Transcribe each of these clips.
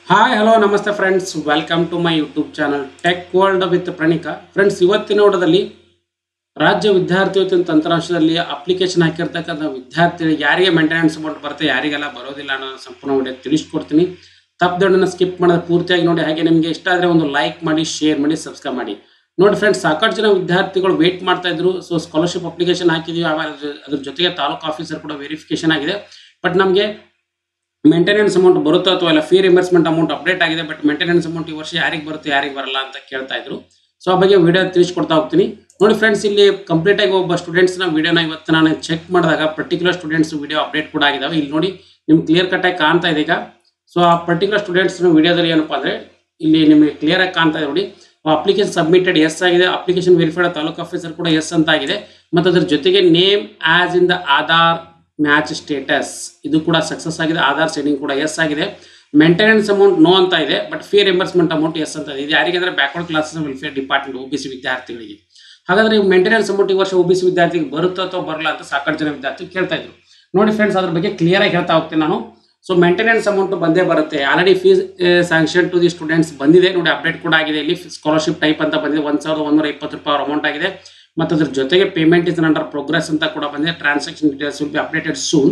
hi hello ನಮಸ್ತೆ friends welcome to my YouTube channel tech world with Pranika friends ಇವತ್ತಿನ ನೋಡದಲ್ಲಿ ರಾಜ್ಯ ವಿದ್ಯಾರ್ಥಿ ವೇತನ ತಂತ್ರಾಂಶದಲ್ಲಿ ಅಪ್ಲಿಕೇಶನ್ ಹಾಕಿರ್ತಕ್ಕಂಥ ವಿದ್ಯಾರ್ಥಿಗಳಿಗೆ ಯಾರಿಗೆ ಮೇಂಟೆನೆನ್ಸ್ ಅಮೌಂಟ್ ಬರುತ್ತೆ ಯಾರಿಗೆಲ್ಲ ಬರೋದಿಲ್ಲ ಅನ್ನೋ ಸಂಪೂರ್ಣ ವಿಡಿಯೋ ತಿಳಿಸ್ಕೊಡ್ತೀನಿ ತಪ್ಪದೊಡನ್ನ ಸ್ಕಿಪ್ ಮಾಡೋದು ಪೂರ್ತಿಯಾಗಿ ನೋಡಿ ಹಾಗೆ ನಿಮಗೆ ಇಷ್ಟ ಆದರೆ ಒಂದು ಲೈಕ್ ಮಾಡಿ ಶೇರ್ ಮಾಡಿ ಸಬ್ಸ್ಕ್ರೈಬ್ ಮಾಡಿ ನೋಡಿ ಫ್ರೆಂಡ್ಸ್ ಸಾಕಷ್ಟು ಜನ ವಿದ್ಯಾರ್ಥಿಗಳು ವೇಟ್ ಮಾಡ್ತಾ ಇದ್ರು ಸೊ ಸ್ಕಾಲರ್ಶಿಪ್ ಅಪ್ಲಿಕೇಶನ್ ಹಾಕಿದ್ವಿ ಆಮೇಲೆ ಅದ್ರ- ಅದ್ರ ಜೊತೆಗೆ ತಾಲೂಕು ಆಫೀಸರ್ ಕೂಡ ವೆರಿಫಿಕೇಶನ್ ಆಗಿದೆ ಬಟ್ ನಮಗೆ ಮೇಂಟೆನೆನ್ಸ್ ಅಮೌಂಟ್ ಬರುತ್ತೋ ಅಥವಾ ಇಲ್ಲ ಫೀ ರಿಮರ್ಸ್ಮೆಂಟ್ ಅಮೌಂಟ್ ಅಪ್ಡೇಟ್ ಆಗಿದೆ ಬಟ್ ಮೇಂಟೆನೆನ್ಸ್ ಅಮೌಂಟ್ ಈ ವರ್ಷ ಯಾರಿಗೆ ಬರುತ್ತೆ ಯಾರಿಗೆ ಬರಲ್ಲ ಅಂತ ಕೇಳ್ತಾ ಇದ್ರು ಸೊ ಆ ಬಗ್ಗೆ ವಿಡಿಯೋ ತಿಳಿಸ್ಕೊಡ್ತಾ ಹೋಗ್ತೀನಿ ನೋಡಿ ಫ್ರೆಂಡ್ಸ್ ಇಲ್ಲಿ ಕಂಪ್ಲೀಟ್ ಆಗಿ ಒಬ್ಬ ಸ್ಟೂಡೆಂಟ್ಸ್ನ ವಿಡಿಯೋನ ಇವತ್ತು ನಾನು ಚೆಕ್ ಮಾಡಿದಾಗ ಪರ್ಟಿಕ್ಯುಲರ್ ಸ್ಟೂಡೆಂಟ್ಸ್ ವಿಡಿಯೋ ಅಪ್ಡೇಟ್ ಕೂಡ ಆಗಿದಾವೆ ಇಲ್ಲಿ ನೋಡಿ ನಿಮ್ಗೆ ಕ್ಲಿಯರ್ ಕಟ್ ಆಗಿ ಕಾಣ್ತಾ ಇದೆ ಈಗ ಸೊ ಆ ಪರ್ಟಿಕ್ಯುಲರ್ ಸ್ಟೂಡೆಂಟ್ಸ್ನ ವಿಡಿಯೋದಲ್ಲಿ ಏನಪ್ಪಾ ಅಂದ್ರೆ ಇಲ್ಲಿ ನಿಮಗೆ ಕ್ಲಿಯರ್ ಆಗಿ ಕಾಣ್ತಾ ಇದೆ ನೋಡಿ ಅಪ್ಲಿಕೇಶನ್ ಸಬ್ಮಿಟೆಡ್ ಎಸ್ ಆಗಿದೆ ಅಪ್ಲಿಕೇಶನ್ ವೆರಿಫೈಡ್ ತಾಲೂಕು ಆಫೀಸರ್ ಕೂಡ ಎಸ್ ಅಂತ ಆಗಿದೆ ಮತ್ತು ಅದ್ರ ಜೊತೆಗೆ name as in the Aadhaar match status ಇದು ಕೂಡ ಸಕ್ಸಸ್ ಆಗಿದೆ ಆಧಾರ್ ಸೆಟ್ಟಿಂಗ್ ಕೂಡ ಎಸ್ ಆಗಿದೆ ಮೇಂಟೆನೆನ್ಸ್ ಅಮೌಂಟ್ ನೋ ಅಂತ ಇದೆ but fee reimbursement amount yes ಅಂತ ಇದೆ ಇದು ಯಾರಿಗೆ ಅಂದರೆ backward classes welfare department O B C ವಿದ್ಯಾರ್ಥಿಗಳಿಗೆ ಹಾಗಾದ್ರೆ ಮೇಂಟೆನೆನ್ಸ್ ಅಮೌಂಟ್ ಈ ವರ್ಷ ಒ ಬಿ ಸಿ ವಿದ್ಯಾರ್ಥಿಗೆ ಬರುತ್ತೋ ಅಥವಾ ಬರಲ್ಲ ಅಂತ ಸಾಕಷ್ಟು ಜನ ವಿದ್ಯಾರ್ಥಿ ಕೇಳ್ತಾ ಇದ್ರು ನೋಡಿ ಫ್ರೆಂಡ್ಸ್ ಅದ್ರ ಬಗ್ಗೆ ಕ್ಲಿಯರ್ ಆಗಿ ಹೇಳ್ತಾ ಹೋಗ್ತೀನಿ ನಾನು ಸೊ ಮೇಂಟೆನೆನ್ಸ್ ಅಮೌಂಟ್ ಬಂದೇ ಬರುತ್ತೆ already fees sanction to the students ಬಂದಿದೆ ನೋಡಿ ಅಪ್ಡೇಟ್ ಕೂಡ ಆಗಿದೆ ಇಲ್ಲಿ ಸ್ಕಾಲರ್ಶಿಪ್ ಟೈಪ್ ಅಂತ ಬಂದಿದೆ ಒಂದು ಸಾವಿರದ ಒಂದೂರ ಇಪ್ಪತ್ತು ರೂಪಾಯಿ ಅಮೌಂಟ್ ಆಗಿದೆ ಮತ್ತು ಅದ್ರ ಜೊತೆಗೆ ಪೇಮೆಂಟ್ ಇಸ್ ಅಂಡರ್ ಪ್ರೋಗ್ರೆಸ್ ಅಂತ ಕೂಡ ಬಂದಿದೆ transaction details will be updated soon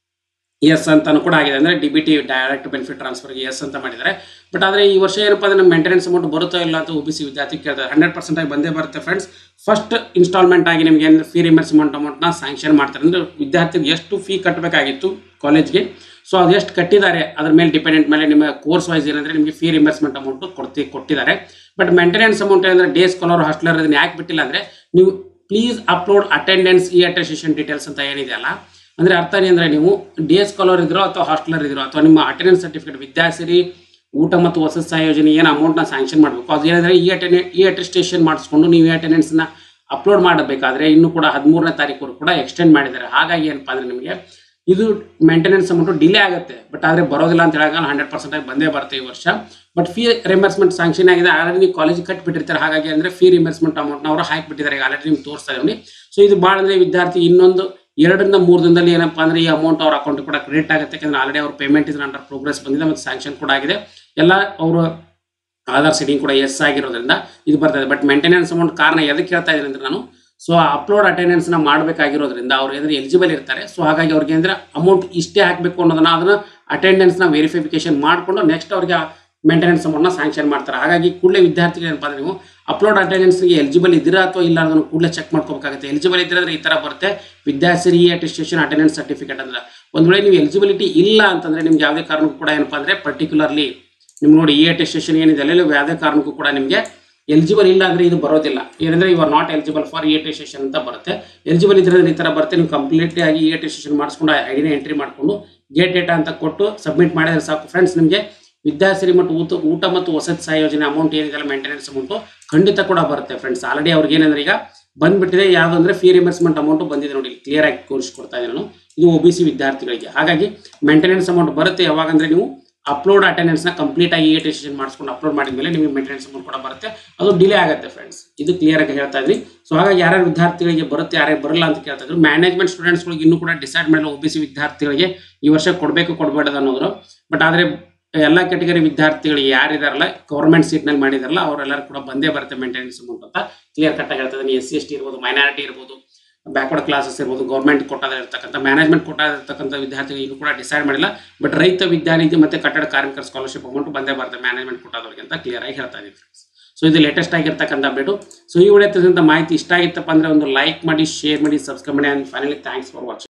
yes ಅಂತಾನು ಕೂಡ ಆಗಿದೆ ಅಂದರೆ D B T direct benefit ಟ್ರಾನ್ಸ್ಫರ್ಗೆ ಎಸ್ ಅಂತ ಮಾಡಿದ್ದಾರೆ ಬಟ್ ಆದರೆ ಈ ವರ್ಷ ಏನಪ್ಪ ಅಂದರೆ ಮೇಂಟೆನೆನ್ಸ್ ಅಮೌಂಟ್ ಬರುತ್ತೋ ಇಲ್ಲ ಅಂತ ಒ ಬಿ ಸಿ ವಿದ್ಯಾರ್ಥಿ ಕೇಳ್ತಾರೆ ಹಂಡ್ರೆಡ್ ಪರ್ಸೆಂಟ್ ಆಗಿ ಬಂದೇ ಬರುತ್ತೆ ಫ್ರೆಂಡ್ಸ್ ಫಸ್ಟ್ ಇನ್ಸ್ಟಾಲ್ಮೆಂಟ್ ಆಗಿ ನಿಮಗೆ ಏನು ಫೀ ರಿಮರ್ಸ್ಮೆಂಟ್ ಅಮೌಂಟ್ನ ಸ್ಯಾಂಕ್ಷನ್ ಮಾಡ್ತಾರೆ ಅಂದರೆ ವಿದ್ಯಾರ್ಥಿಗೆ ಎಷ್ಟು ಫೀ ಕಟ್ಟಬೇಕಾಗಿತ್ತು ಕಾಲೇಜ್ಗೆ ಸೊ ಅದು ಎಷ್ಟು ಕಟ್ಟಿದ್ದಾರೆ ಅದ್ರ ಮೇಲೆ ಡಿಪೆಂಡೆಂಟ್ ಮೇಲೆ ನಿಮ್ಮ ಕೋರ್ಸ್ ವೈಸ್ ಏನಂದರೆ ನಿಮಗೆ ಫೀ ರಿಮರ್ಸ್ಮೆಂಟ್ ಅಮೌಂಟ್ ಕೊಡ್ತಿ ಕೊಟ್ಟಿದ್ದಾರೆ ಬಟ್ ಮೇಂಟೆನೆನ್ಸ್ ಅಮೌಂಟ್ ಏನಂದರೆ ಡೇ ಸ್ಕಾಲರ್ ಹಾಸ್ಟೆಲರ್ ಇದನ್ನ ಯಾಕೆ ಬಿಟ್ಟಿಲ್ಲ ಅಂದರೆ ನೀವು please upload attendance E attestation details ಅಂತ ಏನಿದೆಯಲ್ಲ ಅಂದರೆ ಅರ್ಥ ಏನಂದರೆ ನೀವು ಡೇ ಸ್ಕಾಲರ್ ಇದ್ರೋ ಅಥವಾ ಹಾಸ್ಟೆಲರ್ ಇದ್ರೋ ಅಥವಾ ನಿಮ್ಮ ಅಟೆಂಡೆನ್ಸ್ ಸರ್ಟಿಫಿಕೇಟ್ ವಿದ್ಯಾಸಿರಿ ಊಟ ಮತ್ತು ವಸತಿ ಸಹಯೋಜನೆ ಏನು ಅಮೌಂಟ್ನ ಸ್ಯಾಂಕ್ಷನ್ ಮಾಡಬೇಕು ಅದು ಏನಂದರೆ ಈ ಅಟೆಂಡೆ ಈ ಅಟೆಸ್ಟೇಷನ್ ಮಾಡಿಸ್ಕೊಂಡು ನೀವು ಈ ಅಟೆಂಡೆನ್ಸ್ನ ಅಪ್ಲೋಡ್ ಮಾಡಬೇಕಾದ್ರೆ ಇನ್ನೂ ಕೂಡ ಹದಿಮೂರನೇ ತಾರೀಕು ಕೂಡ ಎಕ್ಸ್ಟೆಂಡ್ ಮಾಡಿದ್ದಾರೆ ಹಾಗಾಗಿ ಏನಪ್ಪ ಅಂದರೆ ನಿಮಗೆ ಇದು ಮೇಂಟೆನೆನ್ಸ್ ಅಮೌಂಟು ಡಿಲೇ ಆಗುತ್ತೆ ಬಟ್ ಆದರೆ ಬರೋದಿಲ್ಲ ಅಂತ ಹೇಳೋಲ್ಲ ಹಂಡ್ರೆಡ್ ಪರ್ಸೆಂಟ್ ಆಗಿ ಬಂದೇ ಬರುತ್ತೆ ಈ ವರ್ಷ ಬಟ್ ಫೀ ರಿಮರ್ಸ್ಮೆಂಟ್ ಸ್ಯಾಂಕ್ಷನ್ ಆಗಿದೆ ಆಲ್ರೆಡಿ ನೀವು ಕಾಲೇಜ್ ಕಟ್ಬಿಟ್ಟಿರ್ತಾರೆ ಹಾಗಾಗಿ ಅಂದರೆ ಫೀ ರಿಮರ್ಸ್ಮೆಂಟ್ ಅಮೌಂಟ್ನ ಅವರು ಹಾಕಿಬಿಟ್ಟಿದ್ದಾರೆ ಈಗ ಆಲ್ರೆಡಿ ನಿಮ್ಗೆ ತೋರಿಸ್ತಾ ಇದ್ದೀನಿ ಸೊ ಇದು ಭಾಳ ಅಂದರೆ ವಿದ್ಯಾರ್ಥಿ ಇನ್ನೊಂದು ಎರಡರಿಂದ ಮೂರು ದಿನದಲ್ಲಿ ಏನಪ್ಪ ಅಂದರೆ ಈ ಅಮೌಂಟ್ ಅವ್ರ ಅಕೌಂಟ್ ಕೂಡ ಕ್ರೆಡಿಟ್ ಆಗುತ್ತೆ ಯಾಕಂದ್ರೆ ಆಲ್ರೆಡಿ ಅವ್ರ ಪೇಮೆಂಟ್ ಇಸ್ ಅಂಡರ್ ಪ್ರೋಗ್ರೆಸ್ ಬಂದಿದೆ ಮತ್ತು ಸ್ಯಾಂಕ್ಷನ್ ಕೂಡ ಆಗಿದೆ ಎಲ್ಲ ಅವರು ಆಧಾರ್ ಸೆಟ್ಟಿಂಗ್ ಕೂಡ ಎಸ್ ಆಗಿರೋದ್ರಿಂದ ಇದು ಬರ್ತದೆ ಬಟ್ ಮೇಂಟೆನೆನ್ಸ್ ಅಮೌಂಟ್ ಕಾರಣ ಎದಕ್ಕೆ ಹೇಳ್ತಾ ಇದ್ದೀನಿ ಅಂದ್ರೆ ನಾನು ಸೊ ಅಪ್ಲೋಡ್ ಅಟೆಂಡೆನ್ಸ್ನ ಮಾಡಬೇಕಾಗಿರೋದ್ರಿಂದ ಅವ್ರು ಏನಾದ್ರೆ ಎಲಿಜಿಬಲ್ ಇರ್ತಾರೆ ಸೊ ಹಾಗಾಗಿ ಅವ್ರಿಗೆ ಅಂದ್ರೆ ಅಮೌಂಟ್ ಇಷ್ಟೇ ಹಾಕಬೇಕು ಅನ್ನೋದನ್ನ ಅದನ್ನ ಅಟೆಂಡೆನ್ಸ್ನ ವೆರಿಫಿಕೇಶನ್ ಮಾಡಿಕೊಂಡು ನೆಕ್ಸ್ಟ್ ಅವ್ರಿಗೆ ಮೇಂಟೆನೆನ್ಸ್ ಅಮೌಂಟ್ನ ಸ್ಯಾಂಕ್ಷನ್ ಮಾಡ್ತಾರೆ ಹಾಗಾಗಿ ಕೂಡಲೇ ವಿದ್ಯಾರ್ಥಿಗಳು ಏನಪ್ಪ ಅಂದ್ರೆ ನೀವು ಅಪ್ಲೋಡ್ ಅಟೆಂಡೆನ್ಸ್ಗೆ ಎಲಿಜಿಬಲ್ ಇದ್ದೀರಾ ಅಥವಾ ಇಲ್ಲ ಅದನ್ನು ಕೂಡಲೇ ಚೆಕ್ ಮಾಡ್ಕೋಬೇಕಾಗುತ್ತೆ ಎಲಿಜಿಬಲ್ ಇದ್ದರೆ ಅಂದ್ರೆ ಈ ಥರ ಬರುತ್ತೆ ವಿದ್ಯಾಸಿರಿ ಅಟೆಸ್ಟೇಷನ್ ಅಟೆಂಡೆನ್ಸ್ ಸರ್ಟಿಫಿಕೇಟ್ ಅಂದ್ರೆ ಒಂದು ವೇಳೆ ನೀವು ಎಲಿಜಿಬಿಲಿಟಿ ಇಲ್ಲ ಅಂತಂದ್ರೆ ನಿಮ್ಗೆ ಯಾವುದೇ ಕಾರಣಕ್ಕೂ ಕೂಡ ಏನಪ್ಪ ಅಂದ್ರೆ ಪರ್ಟಿಕ್ಯುಲರ್ಲಿ ನಿಮ್ಗೆ ನೋಡಿ ಇ ಅಟೆಸ್ಟೇಷನ್ ಏನಿದೆ ಅಲ್ಲೆಲ್ಲ ಯಾವುದೇ ಕಾರಣಕ್ಕೂ ಕೂಡ ನಿಮಗೆ ಎಲಿಜಿಬಲ್ ಇಲ್ಲ ಅಂದ್ರೆ ಇದು ಬರೋದಿಲ್ಲ ಏನಂದ್ರೆ you are not eligible for e attestation ಅಂತ ಬರುತ್ತೆ ಎಲಿಜಿಬಲ್ ಇದ್ರೆ ಈ ಥರ ಬರುತ್ತೆ ನೀವು ಕಂಪ್ಲೀಟ್ಲಿ ಆಗಿ ಇ ಅಟೆಸ್ಟೇಷನ್ ಮಾಡಿಸ್ಕೊಂಡು ಐಡಿನ ಎಂಟ್ರಿ ಮಾಡಿಕೊಂಡು ಗೇಟ್ ಡೇಟಾ ಅಂತ ಕೊಟ್ಟು ಸಬ್ಮಿಟ್ ಮಾಡಿದ್ರೆ ಸಾಕು ಫ್ರೆಂಡ್ಸ್ ನಿಮಗೆ ವಿದ್ಯಾಸಿರಿ ಮತ್ತು ಊಟ ಊಟ ಮತ್ತು ವಸತಿ ಸಹಯೋಜನೆ ಅಮೌಂಟ್ ಏನಿದೆಲ್ಲ ಮೇಂಟೆನೆನ್ಸ್ ಅಮೌಂಟು ಖಂಡಿತ ಕೂಡ ಬರುತ್ತೆ ಫ್ರೆಂಡ್ಸ್ ಆಲ್ರೆಡಿ ಅವ್ರಿಗೆ ಏನಂದ್ರೆ ಈಗ ಬಂದ್ಬಿಟ್ಟಿದೆ ಯಾವುದು ಅಂದ್ರೆ ಫೀ ರಿಮರ್ಸ್ಮೆಂಟ್ ಅಮೌಂಟ್ ಬಂದಿದೆ ನೋಡಿ ಕ್ಲಿಯರ್ ಆಗಿ ತೋರಿಸ್ಕೊಡ್ತಾ ಇದ್ದೀನಿ ನಾನು ಇದು ಒ ಬಿ ಸಿ ವಿದ್ಯಾರ್ಥಿಗಳಿಗೆ ಹಾಗಾಗಿ ಮೇಂಟೆನೆನ್ಸ್ ಅಮೌಂಟ್ ಬರುತ್ತೆ ಯಾವಾಗಂದ್ರೆ ನೀವು ಅಪ್ಲೋಡ್ ಅಟೆಂಡೆನ್ಸ್ನ ಕಂಪ್ಲೀಟ್ ಆಗಿ ಅಟೆಸ್ಟೇಷನ್ ಮಾಡಿಸ್ಕೊಂಡು ಅಪ್ಲೋಡ್ ಮಾಡಿದ ಮೇಲೆ ನಿಮಗೆ ಮೇಂಟೆನೆನ್ಸ್ ಅಮೌಂಟ್ ಕೂಡ ಬರುತ್ತೆ ಅದು ಡಿಲೇ ಆಗುತ್ತೆ ಫ್ರೆಂಡ್ಸ್ ಇದು ಕ್ಲಿಯರ್ ಆಗಿ ಹೇಳ್ತಾ ಇದ್ರಿ ಸೊ ಹಾಗಾಗಿ ಯಾರ್ಯಾರು ವಿದ್ಯಾರ್ಥಿಗಳಿಗೆ ಬರುತ್ತೆ ಯಾರ್ಯಾರು ಬರಲ್ಲ ಅಂತ ಕೇಳ್ತಾ ಇದ್ರು ಮ್ಯಾನೇಜ್ಮೆಂಟ್ ಸ್ಟೂಡೆಂಟ್ಸ್ಗಳಿಗೆ ಇನ್ನೂ ಕೂಡ ಡಿಸೈಡ್ ಮಾಡಿಲ್ಲ ಒ ಬಿ ಸಿ ವಿದ್ಯಾರ್ಥಿಗಳಿಗೆ ಈ ವರ್ಷ ಕೊಡಬೇಕು ಕೊಡಬೇಡದು ಅನ್ನೋದು ಬಟ್ ಆದರೆ ಎಲ್ಲ ಕೆಟಗರಿ ವಿದ್ಯಾರ್ಥಿಗಳಿಗೆ ಯಾರಿದಾರಲ್ಲ ಗೌರ್ಮೆಂಟ್ ಸೀಟ್ನಲ್ಲಿ ಮಾಡಿದಾರಲ್ಲ ಅವರೆಲ್ಲರೂ ಕೂಡ ಬಂದೇ ಬರುತ್ತೆ ಮೇಂಟೆನೆನ್ಸ್ ಅಮೌಂಟ್ ಅಂತ ಕ್ಲಿಯರ್ ಕಟ್ ಆಗಿ ಹೇಳ್ತಾ ಇದ್ದೀನಿ ಎಸ್ ಸಿ ಎಸ್ ಟಿ ಇರ್ಬೋದು ಮೈನಾರಿಟಿ ಇರ್ಬೋದು ಬ್ಯಾಕ್ವರ್ಡ್ ಕ್ಲಾಸಸ್ ಇರ್ಬೋದು ಗೌರ್ಮೆಂಟ್ ಕೊಟ್ಟಾದ ಇರ್ತಕ್ಕಂಥ ಮ್ಯಾನೇಜ್ಮೆಂಟ್ ಕೊಟ್ಟಾದ ಇರ್ತಕ್ಕಂಥ ವಿದ್ಯಾರ್ಥಿಗಳು ಇನ್ನೂ ಕೂಡ ಡಿಸೈಡ್ ಮಾಡಿಲ್ಲ ಬಟ್ ರೈತ ವಿದ್ಯಾನಿಧಿ ಮತ್ತು ಕಟ್ಟಡ ಕಾರ್ಮಿಕರ ಸ್ಕಾಲರ್ಶಿಪ್ ಅಮೌಂಟ್ ಬಂದೇ ಬರುತ್ತೆ ಮ್ಯಾನೇಜ್ಮೆಂಟ್ ಕೊಟ್ಟಾದವ್ರಿಗೆ ಅಂತ ಕ್ಲಿಯರ್ ಆಗಿ ಹೇಳ್ತಾ ಇದ್ದೀನಿ ಫ್ರೆಂಡ್ಸ್ ಸೊ ಇದು ಲೇಟೆಸ್ಟ್ ಆಗಿರ್ತಕ್ಕಂಥ ಅಪ್ಡೇಟು ಸೊ ಈ ವಿಡಿಯೋ ಮಾಹಿತಿ ಇಷ್ಟ ಆಗಿತ್ತಪ್ಪ ಅಂದರೆ ಒಂದು ಲೈಕ್ ಮಾಡಿ ಶೇರ್ ಮಾಡಿ ಸಬ್ಸ್ಕ್ರೈಬ್ ಮಾಡಿ and finally thanks for watching